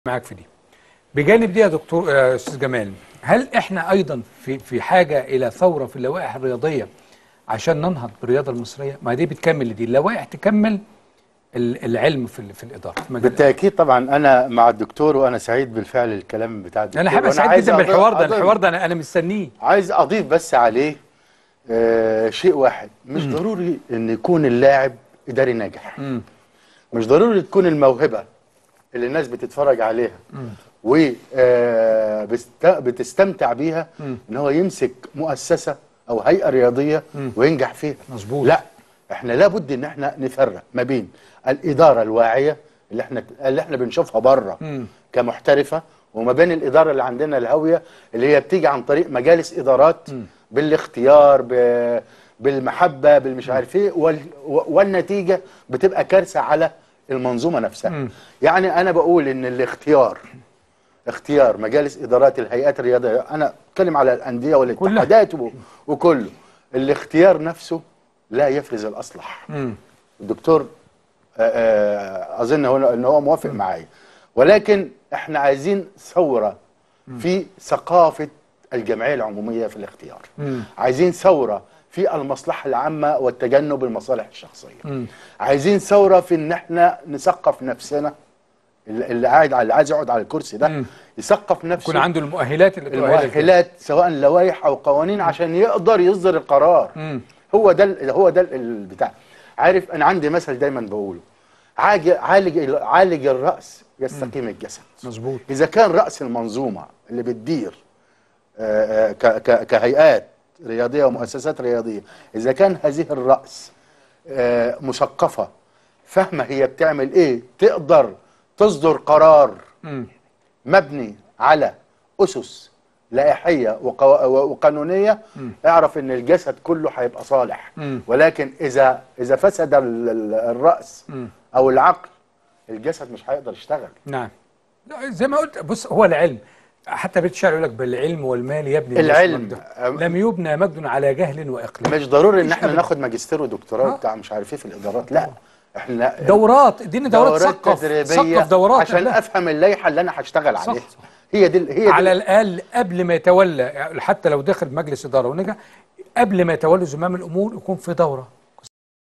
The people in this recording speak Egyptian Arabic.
معاك في دي بجانب دي يا دكتور آه، استاذ جمال هل احنا ايضا في في حاجه الى ثوره في اللوائح الرياضيه عشان ننهض بالرياضه المصريه ما دي بتكمل دي اللوائح تكمل ال- العلم في ال- في الاداره في مجال بالتاكيد طبعا انا مع الدكتور وانا سعيد بالفعل الكلام بتاع الدكتور انا حابب وأنا سعيد عايز جدا أضيف- بالحوار ده أضيف- الحوار ده انا انا مستنيه عايز اضيف بس عليه آه شيء واحد مش ضروري ان يكون اللاعب اداري ناجح مم. مش ضروري تكون الموهبه اللي الناس بتتفرج عليها و آه، بست- بتستمتع بيها ان هو يمسك مؤسسه او هيئه رياضيه وينجح فيها مظبوط. لا احنا لابد ان احنا نفرق ما بين الاداره الواعيه اللي احنا اللي احنا بنشوفها بره مم. كمحترفه وما بين الاداره اللي عندنا الهاويه اللي هي بتيجي عن طريق مجالس ادارات بالاختيار ب- بالمحبه بالمش عارف ايه وال والنتيجه بتبقى كارثه على المنظومه نفسها يعني انا بقول ان الاختيار اختيار مجالس ادارات الهيئات الرياضيه انا اتكلم على الانديه والاتحادات و- وكله الاختيار نفسه لا يفرز الاصلح مم. الدكتور آه، آه، اظن هو ان هو موافق معايا ولكن احنا عايزين ثوره في ثقافه الجمعيه العموميه في الاختيار مم. عايزين ثوره في المصلحه العامه والتجنب المصالح الشخصيه مم. عايزين ثوره في ان احنا نثقف نفسنا اللي اللي قاعد على اللي عايز يقعد على الكرسي ده مم. يثقف نفسه يكون عنده المؤهلات اللي تؤهله لكده. المؤهلات سواء لوائح او قوانين عشان يقدر يصدر القرار مم. هو ده ال- هو ده ال- البتاع عارف انا عندي مثل دايما بقوله عالج عالج عالج الراس يستقيم الجسد مظبوط اذا كان راس المنظومه اللي بتدير آه، آه، ك- ك- كهيئات رياضيه ومؤسسات رياضيه اذا كان هذه الراس آه، مثقفه فاهمه هي بتعمل ايه تقدر تصدر قرار مم. مبني على اسس لائحيه وقو- وقانونيه اعرف ان الجسد كله هيبقى صالح مم. ولكن اذا اذا فسد ال- ال- الراس مم. او العقل الجسد مش هيقدر يشتغل نعم لا، زي ما قلت بص هو العلم حتى بيت الشعر يقول لك بالعلم والمال يبني الناس العلم. مجدا. أم- لم يبنى مجد على جهل واقلام مش ضروري ان مفيش احنا أبداً. ناخد ماجستير ودكتوراه آه. بتاع مش عارف ايه في الادارات لا احنا دورات اديني دورات, ثقف تدريبيه ثقف دورات عشان لا. افهم اللائحه اللي انا هشتغل صح، عليها صح. هي دي ال- هي دي على الاقل قبل ما يتولى حتى لو دخل مجلس اداره ونجح قبل ما يتولى زمام الامور يكون في دوره